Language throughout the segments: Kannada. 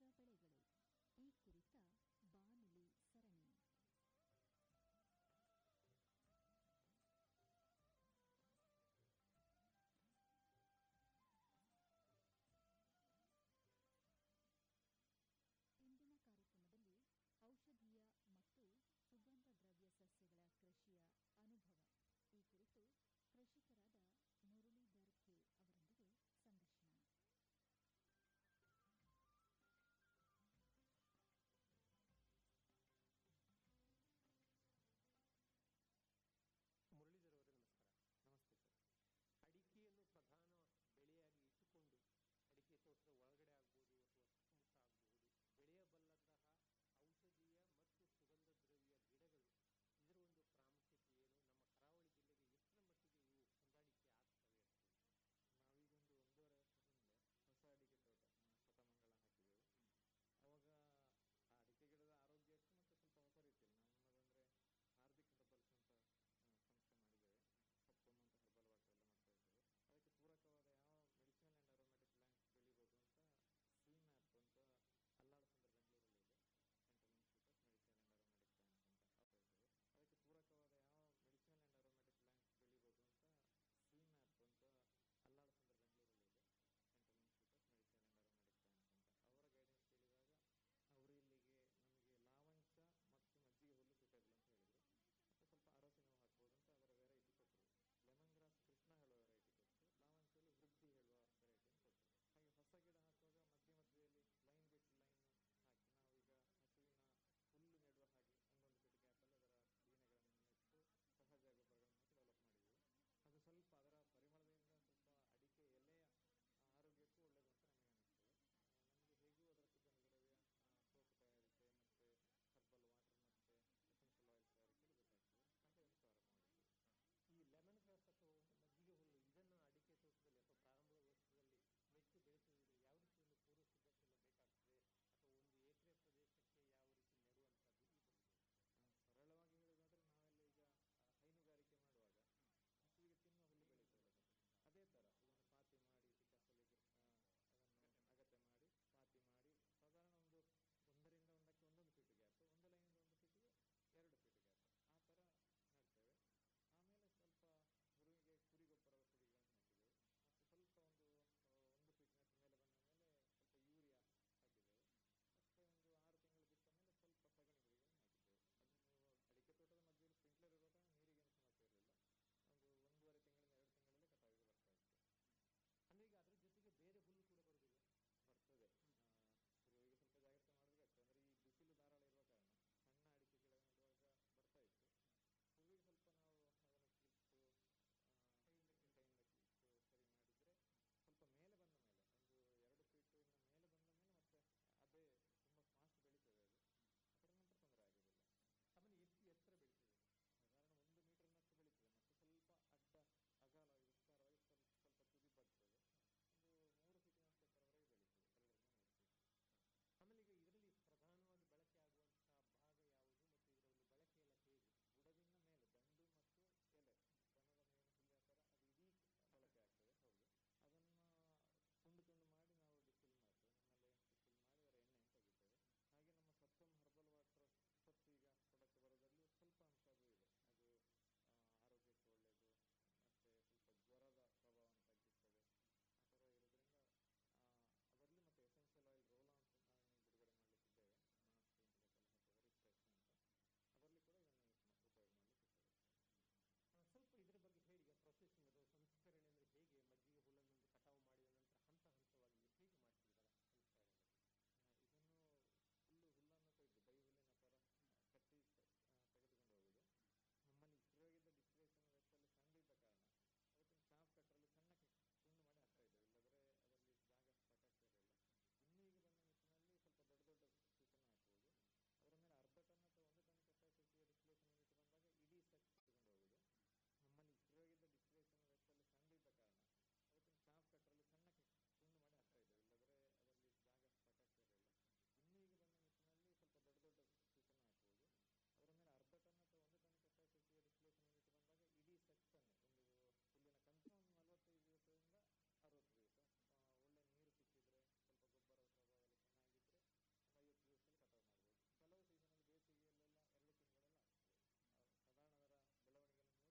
ಬೆಳೆಗಳು ಈ ಕುರಿತ ಬಾನುಲಿ ಸರಣಿ ಇಂದಿನ ಕಾರ್ಯಕ್ರಮದಲ್ಲಿ ಔಷಧೀಯ ಮತ್ತು ಸುಗಂಧ ದ್ರವ್ಯ ಸಸ್ಯಗಳ ಕೃಷಿಯ ಅನುಭವ ಈ ಕುರಿತು ಕೃಷಿಕರಾದ ಮುರಳೀಧರ್ ಕೆ ಅವರೊಂದಿಗೆ ಸಂದರ್ಶನ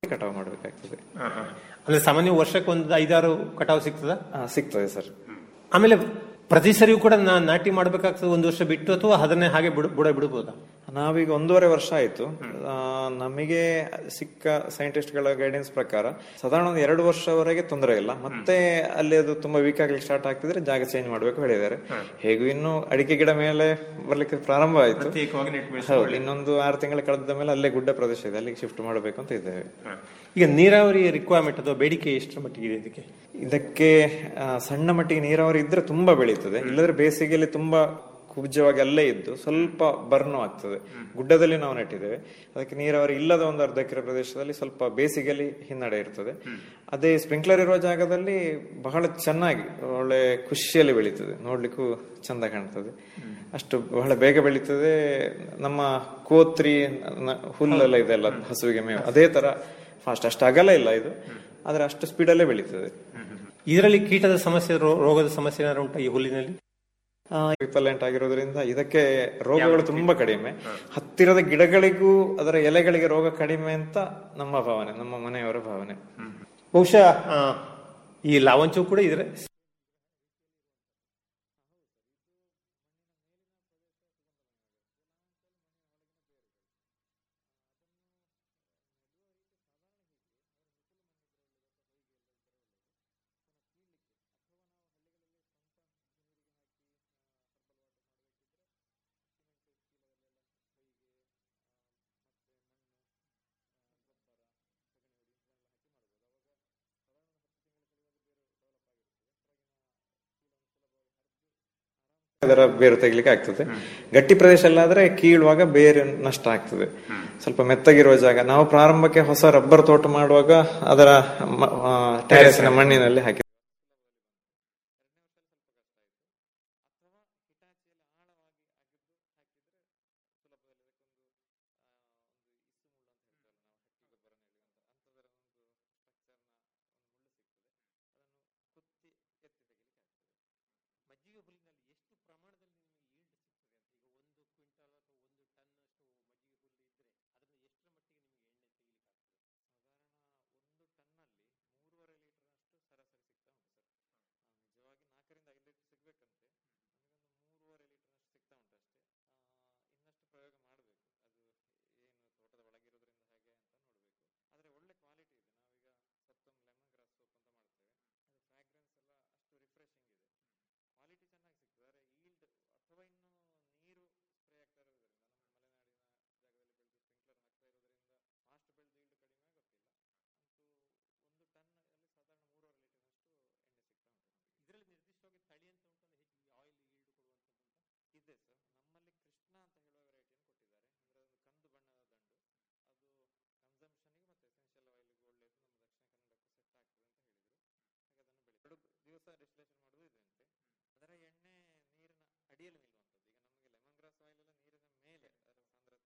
ಕಟಾವು ಮಾಡಬೇಕಾಗ್ತದೆ ಅಂದ್ರೆ ಸಾಮಾನ್ಯ ವರ್ಷಕ್ಕೆ ಒಂದು ಐದಾರು ಕಟಾವು ಸಿಗ್ತದ ಸಿಗ್ತದೆ ಸರ್ ಆಮೇಲೆ ಪ್ರತಿ ಸರಿಯೂ ಕೂಡ ನಾ ನಾಟಿ ಮಾಡ್ಬೇಕಾಗ್ತದೆ ಒಂದು ವರ್ಷ ಬಿಟ್ಟು ಅಥವಾ ಅದನ್ನೇ ಹಾಗೆ ಬಿಡ ಬುಡ ಬಿಡಬಹುದಾ ನಾವೀಗ ಒಂದೂವರೆ ವರ್ಷ ಆಯ್ತು ಆ, ನಮಗೆ ಸಿಕ್ಕ ಸೈಂಟಿಸ್ಟ್ಗಳ ಗೈಡೆನ್ಸ್ ಪ್ರಕಾರ ಸಾಧಾರಣ ಒಂದು ಎರಡು ವರ್ಷವರೆಗೆ ತೊಂದರೆ ಇಲ್ಲ ಮತ್ತೆ ಅಲ್ಲಿ ಅದು ತುಂಬಾ ವೀಕ್ ಆಗ್ಲಿಕ್ಕೆ ಸ್ಟಾರ್ಟ್ ಆಗ್ತಿದ್ರೆ ಜಾಗ ಚೇಂಜ್ ಮಾಡ್ಬೇಕು ಹೇಳಿದ್ದಾರೆ ಹೇಗೂ ಇನ್ನು ಅಡಿಕೆ ಗಿಡ ಮೇಲೆ ಬರ್ಲಿಕ್ಕೆ ಪ್ರಾರಂಭ ಆಯ್ತು ಪ್ರತ್ಯೇಕವಾಗಿ ನೆಟ್ಟು ಬೆಳೆಸಿ ಹೌದು ಇನ್ನೊಂದು ಆರು ತಿಂಗಳ ಕಳೆದ ಮೇಲೆ ಅಲ್ಲೇ ಗುಡ್ಡ ಪ್ರದೇಶ ಇದೆ ಅಲ್ಲಿಗೆ ಶಿಫ್ಟ್ ಮಾಡಬೇಕು ಅಂತ ಇದ್ದೇವೆ ಈಗ ನೀರಾವರಿ ರಿಕ್ವೈರ್ಮೆಂಟ್ ಅಥವಾ ಬೇಡಿಕೆ ಎಷ್ಟರ ಮಟ್ಟಿಗೆ ಇದಕ್ಕೆ ಇದಕ್ಕೆ ಆ, ಸಣ್ಣ ಮಟ್ಟಿಗೆ ನೀರಾವರಿ ಇದ್ರೆ ತುಂಬಾ ಬೆಳೀತದೆ ಇಲ್ಲದ್ರೆ ಬೇಸಿಗೆಯಲ್ಲಿ ತುಂಬಾ ಕುಬ್ಜವಾಗಿ ಅಲ್ಲೇ ಇದ್ದು ಸ್ವಲ್ಪ ಬರ್ನು ಆಗ್ತದೆ ಗುಡ್ಡದಲ್ಲಿ ನಾವು ನೆಟ್ಟಿದ್ದೇವೆ ಅದಕ್ಕೆ ನೀರಾವರಿ ಇಲ್ಲದ ಒಂದು ಅರ್ಧ ಎಕರೆ ಪ್ರದೇಶದಲ್ಲಿ ಸ್ವಲ್ಪ ಬೇಸಿಗೆಯಲ್ಲಿ ಹಿನ್ನಡೆ ಇರ್ತದೆ ಅದೇ ಸ್ಪ್ರಿಂಕ್ಲರ್ ಇರುವ ಜಾಗದಲ್ಲಿ ಬಹಳ ಚೆನ್ನಾಗಿ ಒಳ್ಳೆ ಖುಷಿಯಲ್ಲಿ ಬೆಳೀತದೆ ನೋಡ್ಲಿಕ್ಕೂ ಚಂದ ಕಾಣ್ತದೆ ಅಷ್ಟು ಬಹಳ ಬೇಗ ಬೆಳೀತದೆ ನಮ್ಮ ಕೋತ್ರಿ ನ- ಹುಲ್ಲೆಲ್ಲ ಇದೆಲ್ಲ ಹಸುವಿಗೆ ಮೇವು ಅದೇ ತರ ಫಾಸ್ಟ್ ಅಷ್ಟು ಅಗಲ ಇಲ್ಲ ಇದು ಆದ್ರೆ ಅಷ್ಟು ಸ್ಪೀಡಲ್ಲೇ ಬೆಳೀತದೆ ಇದರಲ್ಲಿ ಕೀಟದ ಸಮಸ್ಯೆ ರೋ- ರೋಗದ ಸಮಸ್ಯೆ ಏನಾದ್ರು ಉಂಟಾ ಈ ಹುಲ್ಲಿನಲ್ಲಿ ರಿಪಲೆಂಟ್ ಆಗಿರೋದ್ರಿಂದ ಇದಕ್ಕೆ ರೋಗಗಳು ತುಂಬಾ ಕಡಿಮೆ ಹತ್ತಿರದ ಗಿಡಗಳಿಗೂ ಅದರ ಎಲೆಗಳಿಗೆ ರೋಗ ಕಡಿಮೆ ಅಂತ ನಮ್ಮ ಭಾವನೆ ನಮ್ಮ ಮನೆಯವರ ಭಾವನೆ ಬಹುಶಃ ಆ, ಈ ಲಾವಂಚವು ಕೂಡ ಇದ್ರೆ ಅದರ ಬೇರು ತೆಗಿಲಿಕ್ಕೆ ಆಗ್ತದೆ ಗಟ್ಟಿ ಪ್ರದೇಶ ಎಲ್ಲ ಆದ್ರೆ ಕೀಳುವಾಗ ಬೇರೆ ನಷ್ಟ ಆಗ್ತದೆ ಸ್ವಲ್ಪ ಮೆತ್ತಗಿರುವ ಜಾಗ ನಾವು ಪ್ರಾರಂಭಕ್ಕೆ ಹೊಸ ರಬ್ಬರ್ ತೋಟ ಮಾಡುವಾಗ ಅದರ ಟೆರೆಸಿನ ಮಣ್ಣಿನಲ್ಲಿ ಹಾಕಿ ದಿವಸ ಡಿಸ್ಟಿಲೇಷನ್ ಮಾಡೋದು ಇದೆ ಅಂತೆ ಅದರ ಎಣ್ಣೆ ನೀರಿನ ಅಡಿಯಲ್ಲಿ ನಿಲ್ಲುವಂಥದ್ದು ಈಗ ನಮಗೆ ಲೆಮನ್ ಗ್ರಾಸ್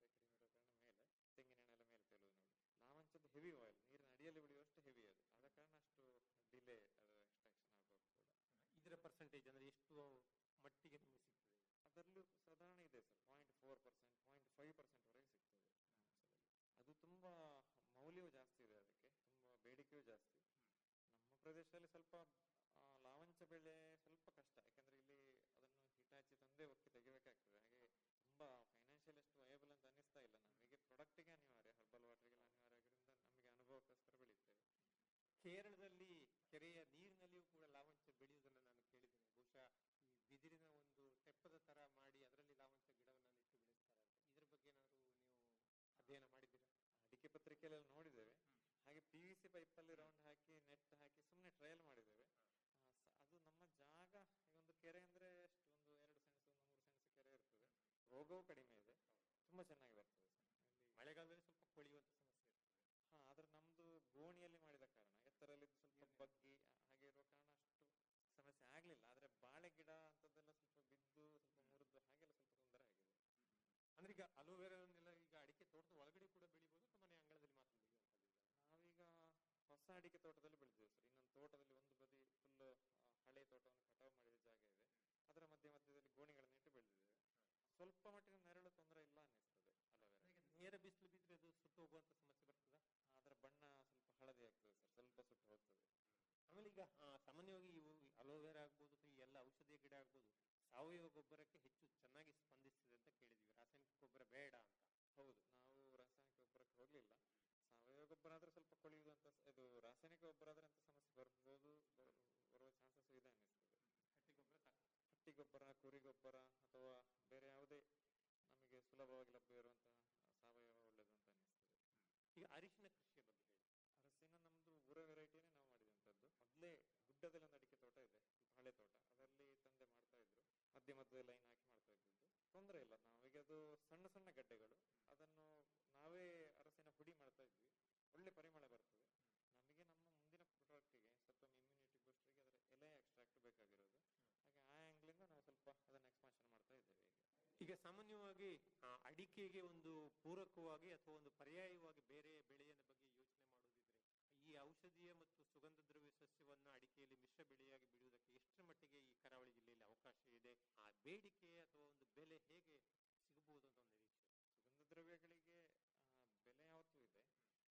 ಆಯಿಲ್ ಎಲ್ಲ ನೀರಿನ ಮೇಲೆ ಸಾಂದ್ರತೆ ಕಡಿಮೆ ಇರೋ ಕಾರಣ ಮೇಲೆ ತೆಂಗಿನ ಎಣ್ಣೆ ಎಲ್ಲ ಮೇಲೆ ತೇಲುವುದು ನೋಡಿ ಲಾವಂಚದ್ದು ಹೆವಿ ಆಯಿಲ್ ನೀರಿನ ಅಡಿಯಲ್ಲಿ ಬೆಳೆಯುವಷ್ಟು ಹೆವಿ ಅದು ಆದ ಕಾರಣ ಅಷ್ಟು ಡಿಲೇ ಅದು ಎಕ್ಸ್ಟ್ರಾಕ್ಷನ್ ಆಗೋದು ಕೂಡ ಇದರ ಪರ್ಸೆಂಟೇಜ್ ಅಂದ್ರೆ ಎಷ್ಟು ಮಟ್ಟಿಗೆ ನಿಮಗೆ ಸಿಗ್ತದೆ ಅದರಲ್ಲೂ ಸಾಧಾರಣ ಇದೆ sir point four percent point five percent ವರೆಗೆ ಸಿಗ್ತದೆ ಅದು ತುಂಬಾ ಮೌಲ್ಯವೂ ಜಾಸ್ತಿ ಇದೆ ಅದಕ್ಕೆ ತುಂಬಾ ಬೇಡಿಕೆಯೂ ಜಾಸ್ತಿ ನಮ್ಮ ಪ್ರದೇಶದಲ್ಲಿ ಸ್ವಲ್ಪ ಆ, ಲಾವಂಚ ಬೆಳೆ ಸ್ವಲ್ಪ ಕಷ್ಟ ಯಾಕಂದ್ರೆ ಇಲ್ಲಿ ಅದನ್ನು ಹಿಟಾಚಿ ತಂದೆ ಒಕ್ಕಿ ತೆಗಿಬೇಕಾಗ್ತದೆ ಹಾಗೆ ತುಂಬಾ ಫೈನಾನ್ಷಿಯಲ್ ಅಷ್ಟು ವಯಬಲ್ ಅಂತ ಅನಿಸ್ತಾ ಇಲ್ಲ ನಮಗೆ ಪ್ರಾಡಕ್ಟಿಗೆ ಅನಿವಾರ್ಯ ಹರ್ಬಲ್ ವಾಟರ್ಗೆ ಅನಿವಾರ್ಯ ಆಗಿರೋದ್ರಿಂದ ನಮಗೆ ಅನುಭವಕ್ಕೋಸ್ಕರ ಬೆಳೀತೇವೆ ಕೇರಳದಲ್ಲಿ ಕೆರೆಯ ನೀರಿನಲ್ಲಿಯೂ ಕೂಡ ಲಾವಂಚ ಬೆಳೆಯುವುದನ್ನು ನಾನು ಕೇಳಿದ್ದೇನೆ ಬಹುಶಃ ಈ ಬಿದಿರಿನ ಒಂದು ತೆಪ್ಪದ ತರ ಮಾಡಿ ಅದರಲ್ಲಿ ಲಾವಂಚ ಗಿಡವನ್ನು ನೆಟ್ಟು ಬೆಳೆಸ್ತಾರಂತೆ ಇದ್ರ ಬಗ್ಗೆ ಏನಾದ್ರು ನೀವು ಅಧ್ಯಯನ ಮಾಡಿದ್ದೀರಾ ಅಡಿಕೆ ಪತ್ರಿಕೆಯಲ್ಲಿ ನೋಡಿದ್ದೇವೆ ಹಾಗೆ ಪಿ ವಿ ಸಿ ಪೈಪಲ್ಲಿ ರೌಂಡ್ ಹಾಕಿ ನೆಟ್ ಹಾಕಿ ಸುಮ್ಮನೆ ಟ್ರಯಲ್ ಮಾಡಿದ್ದೇವೆ ಆ, ಸ- ಅದು ನಮ್ಮ ಜಾಗ ಈಗ ಒಂದು ಕೆರೆ ಅಂದ್ರೆ ಎಷ್ಟು ಒಂದು ಎರಡು ಸೆಣಸು ಒಂದು ಮೂರು ಸೆಣಸು ಕೆರೆ ಇರ್ತದೆ ರೋಗವೂ ಕಡಿಮೆ ಇದೆ ತುಂಬಾ ಚೆನ್ನಾಗಿ ಬರ್ತದೆ ಅಲ್ಲಿ ಮಳೆಗಾಲದಲ್ಲಿ ಸ್ವಲ್ಪ ಕೊಳೆಯುವಂತ ಸಮಸ್ಯೆ ಇರ್ತದೆ ಹಾ ಆದ್ರೆ ನಮ್ದು ಗೋಣಿಯಲ್ಲಿ ಮಾಡಿದ ಕಾರಣ ಎತ್ತರಲ್ಲಿ ಸ್ವಲ್ಪ ಬಗ್ಗಿ ಹಾಗೆ ಇರುವ ಕಾರಣ ಅಷ್ಟು ಸಮಸ್ಯೆ ಆಗ್ಲಿಲ್ಲ ಆದ್ರೆ ಬಾಳೆ ಗಿಡ ಅಂತದೆಲ್ಲ ಸ್ವಲ್ಪ ಬಿದ್ದು ಸ್ವಲ್ಪ ಮುರಿದು ಹಾಗೆಲ್ಲ ಸ್ವಲ್ಪ ತೊಂದರೆ ಆಗಿದೆ ಅಂದ್ರೆ ಈಗ ಅಲೋವೆರಾನೆಲ್ಲ ಈಗ ಅಡಿಕೆ ತೋಟದ ಒಳಗಡೆ ಕೂಡ ಬೆಳಿಬಹುದು ಅಥವಾ ಮನೆ ಅಂಗಳದಲ್ಲಿ ಮಾತ್ರ ಬೆಳೆಯುವಂತದ್ದು ನಾವೀಗ ಹೊಸ ಅಡಿಕೆ ತೋಟದಲ್ಲಿ ಬೆಳೆದಿದ್ದೇವೆ ಸರ್ ಇನ್ನೊಂದು ತೋಟದಲ್ಲಿ ಒಂದು ಬದಿ ಫುಲ್ ಹಳೆ ತೋಟವನ್ನು ಕಟಾವು ಮಾಡಿದ ಜಾಗ ಇದೆ ಅದರ ಮಧ್ಯ ಮಧ್ಯದಲ್ಲಿ ಗೋಣಿಗಳನ್ನು ಇಟ್ಟು ಬೆಳೆದಿದ್ದೇವೆ ಸ್ವಲ್ಪ ಮಟ್ಟಿನ ನೆರಳು ತೊಂದರೆ ಇಲ್ಲ ಅನ್ನಿಸ್ತದೆ ಅಲೋವೆರಾ ನೇರ ಬಿಸಿಲು ಬಿದ್ರೆ ಅದು ಸುಟ್ಟು ಹೋಗುವಂತ ಸಮಸ್ಯೆ ಬರ್ತದಾ ಅದರ ಬಣ್ಣ ಸ್ವಲ್ಪ ಹಳದಿ ಆಗ್ತದೆ ಸರ್ ಸ್ವಲ್ಪ ಸುಟ್ಟು ಹೋಗ್ತದೆ ಆಮೇಲೆ ಈಗ ಆ, ಸಾಮಾನ್ಯವಾಗಿ ಇವು ಅಲೋವೆರಾ ಆಗ್ಬೋದು ಅಥವಾ ಈ ಎಲ್ಲ ಔಷಧೀಯ ಗಿಡ ಆಗ್ಬೋದು ಸಾವಯವ ಗೊಬ್ಬರಕ್ಕೆ ಹೆಚ್ಚು ಚೆನ್ನಾಗಿ ಸ್ಪಂದಿಸ್ತದೆ ಅಂತ ಕೇಳಿದ್ವಿ ರಾಸಾಯನಿಕ ಗೊಬ್ಬರ ಬೇಡ ಅಂತ ಹೌದು ನಾವು ರಾಸಾಯನಿಕ ಗೊಬ್ಬರಕ್ಕೆ ಹೋಗ್ಲಿಲ್ಲ ಸಾವಯವ ಗೊಬ್ಬರ ಆದ್ರೆ ಸ್ವಲ್ಪ ಕೊಳೆಯುವಂತ ಸ- ಇದು ರಾಸಾಯನಿಕ ಗೊಬ್ಬರ ಆದ್ರೆ ಅಂತ ಸಮಸ್ಯೆ ಬರ್ಬೋದು ಬ- ಬರುವ ಚಾನ್ಸಸ್ ಇದೆ ಅನ್ನಿಸ್ತದೆ ಹಟ್ಟಿ ಗೊಬ್ಬರ ಕುರಿ ಗೊಬ್ಬರ ಅಥವಾ ಬೇರೆ ಯಾವುದೇ ನಮಗೆ ಸುಲಭವಾಗಿ ಲಭ್ಯ ಇರುವಂತಹ ಸಾವಯವ ಒಳ್ಳೆಯದು ಅಂತ ಅನ್ನಿಸ್ತದೆ ಈಗ ಅರಿಶಿನ ಕೃಷಿಯ ಬಗ್ಗೆ ಹೇಳಿ ಅರಸಿನ ನಮ್ದು ಊರ ವೆರೈಟಿನೇ ನಾವು ಮಾಡಿದಂಥದ್ದು ಮೊದಲೇ ಗುಡ್ಡದಲ್ಲಿ ಒಂದು ಅಡಿಕೆ ತೋಟ ಇದೆ ಸ್ವಲ್ಪ ಹಳೆ ತೋಟ ಅದರಲ್ಲಿ ತಂದೆ ಮಾಡ್ತಾ ಇದ್ರು ಮಧ್ಯ ಮಧ್ಯೆ ಲೈನ್ ಹಾಕಿ ಮಾಡ್ತಾ ಇದ್ದದ್ದು ತೊಂದರೆ ಇಲ್ಲ ನಾವೀಗ ಅದು ಸಣ್ಣ ಸಣ್ಣ ಗಡ್ಡೆಗಳು ಅದನ್ನು ನಾವೇ ಅರಸಿನ ಪುಡಿ ಮಾಡ್ತಾ ಇದ್ವಿ ಒಳ್ಳೆ ಪರಿಮಳ ಬರ್ತದೆ ನಮಗೆ ನಮ್ಮ ಮುಂದಿನ ಪ್ರಾಡಕ್ಟಿಗೆ ಸ್ವಲ್ಪ ಇಮ್ಯುನಿಟಿ ಬೂಸ್ಟರ್ಗೆ ಅದರ ಎಲೆ ಎಕ್ಸ್ಟ್ರಾಕ್ಟ್ ಬೇಕಾಗಿರೋದು ಹಾಗೆ ಆ ಆ್ಯಂಗ್ಲಿಂದ ನಾವು ಸ್ವಲ್ಪ ಅದನ್ನು ಎಕ್ಸ್ಪಾನ್ಷನ್ ಮಾಡ್ತಾ ಇದ್ದೇವೆ ಈಗ ಈಗ ಸಾಮಾನ್ಯವಾಗಿ ಆ, ಅಡಿಕೆಗೆ ಒಂದು ಪೂರಕವಾಗಿ ಅಥವಾ ಒಂದು ಪರ್ಯಾಯವಾಗಿ ಬೇರೆ ಬೆಳೆಯ ಬಗ್ಗೆ ಯೋಚನೆ ಮಾಡೋದಿದ್ರೆ ಈ ಔಷಧೀಯ ಮತ್ತು ಸುಗಂಧ ದ್ರವ್ಯ ಸಸ್ಯವನ್ನ ಅಡಿಕೆಯಲ್ಲಿ ಮಿಶ್ರ ಬೆಳೆಯಾಗಿ ಬಿಡುವುದಕ್ಕೆ ಎಷ್ಟರ ಮಟ್ಟಿಗೆ ಈ ಕರಾವಳಿ ಜಿಲ್ಲೆಯಲ್ಲಿ ಅವಕಾಶ ಇದೆ ಆ ಬೇಡಿಕೆ ಅಥವಾ ಒಂದು ಬೆಲೆ ಹೇಗೆ ಸಿಗಬಹುದು ಅಂತ ಒಂದು ನಿರೀಕ್ಷೆ ಸುಗಂಧ ದ್ರವ್ಯಗಳಿಗೆ ಆ, ಬೆಲೆ ಯಾವತ್ತೂ ಇದೆ